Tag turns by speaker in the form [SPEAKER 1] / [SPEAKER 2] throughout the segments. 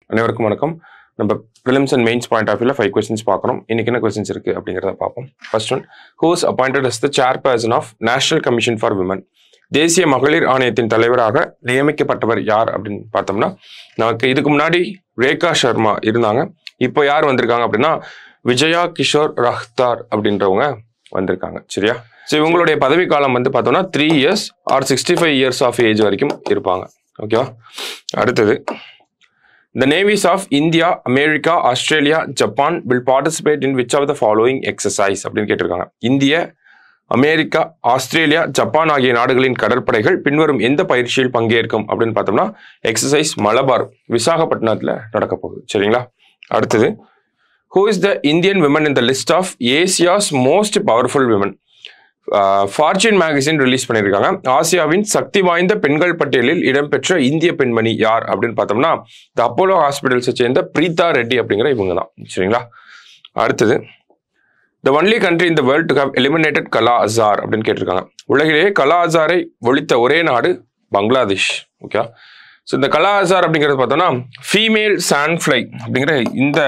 [SPEAKER 1] அனைவருக்கும் வணக்கம் நம்ம prelims and mains point of வியூல ஃபைவ் கொஸ்டின்ஸ் பார்க்கணும் இன்னைக்கு என்ன கொஸ்டின்ஸ் இருக்கு அப்படிங்கிறத பார்ப்போம் first one who's appointed as the chairperson of national commission for women தேசிய மகளிர் ஆணையத்தின் தலைவராக நியமிக்கப்பட்டவர் யார் அப்படின்னு பார்த்தோம்னா நமக்கு இதுக்கு முன்னாடி ரேகா சர்மா இருந்தாங்க இப்போ யார் வந்திருக்காங்க அப்படின்னா விஜயா கிஷோர் ரஹ்தார் அப்படின்றவங்க வந்திருக்காங்க சரியா ஸோ இவங்களுடைய பதவி காலம் வந்து பார்த்தோம்னா three years or sixty five years of age வரைக்கும் இருப்பாங்க ஓகேவா அடுத்தது the navies of India America Australia Japan will participate in which of the following exercise அப்படின்னு கேட்டிருக்காங்க இந்திய அமெரிக்கா ஆஸ்திரேலியா ஜப்பான் ஆகிய நாடுகளின் கடற்படைகள் பின்வரும் எந்த பயிற்சியில் பங்கேற்கும் அப்படின்னு பார்த்தோம்னா எக்ஸசைஸ் மலபார் விசாகப்பட்டினத்தில் நடக்க போகுது சரிங்களா அடுத்தது who is the Indian women in the list of Asia's most powerful women Fortune magazine release பண்ணியிருக்காங்க ஆசியாவின் சக்தி வாய்ந்த பெண்கள் பட்டியலில் இடம்பெற்ற இந்திய பெண்மணி யார் அப்படின்னு பார்த்தோம்னா த அப்போலோ ஹாஸ்பிட்டல்ஸை சேர்ந்த பிரீதா ரெட்டி அப்படிங்கிற இவங்க தான் சரிங்களா அடுத்தது the only country in the world to have eliminated kala azar அப்படின்னு கேட்டிருக்காங்க உலகிலேயே கலா அசாரை ஒழித்த ஒரே நாடு பங்களாதேஷ் ஓகே ஸோ இந்த கலா அசார் அப்படிங்கிறது பார்த்தோம்னா ஃபீமேல் சான்ஃப்ளை அப்படிங்கிற இந்த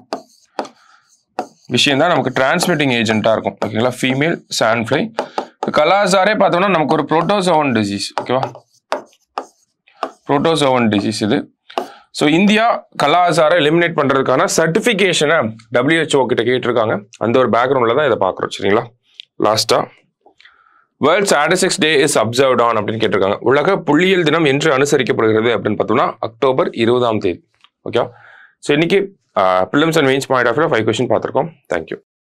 [SPEAKER 1] விஷயம் தான் நமக்கு டிரான்ஸ்மிட்டிங் ஏஜென்ட்டாக இருக்கும் ஓகேங்களா ஃபீமேல் சான்ஃப்ளை கலாசாரே பார்த்தோம்னா நமக்கு ஒரு புரோட்டோசோவன் டிசீஸ் ஓகேவா புரோட்டோசோவன் டிசீஸ் இது ஸோ இந்தியா கலாசாரை எலிமினேட் பண்ணுறதுக்கான சர்டிஃபிகேஷனை WHO கிட்ட கேட்டிருக்காங்க அந்த ஒரு பேக்ரவுண்டில் தான் இதை பார்க்குறோம் சரிங்களா லாஸ்ட்டாக world statistics day is observed on அப்படின்னு கேட்டிருக்காங்க உலக புள்ளியியல் தினம் என்று அனுசரிக்கப்படுகிறது அப்படின்னு பார்த்தோம்னா அக்டோபர் இருபதாம் தேதி ஓகே ஸோ இன்னைக்கு prelims and mains point of five question பார்த்துருக்கோம் தேங்க்யூ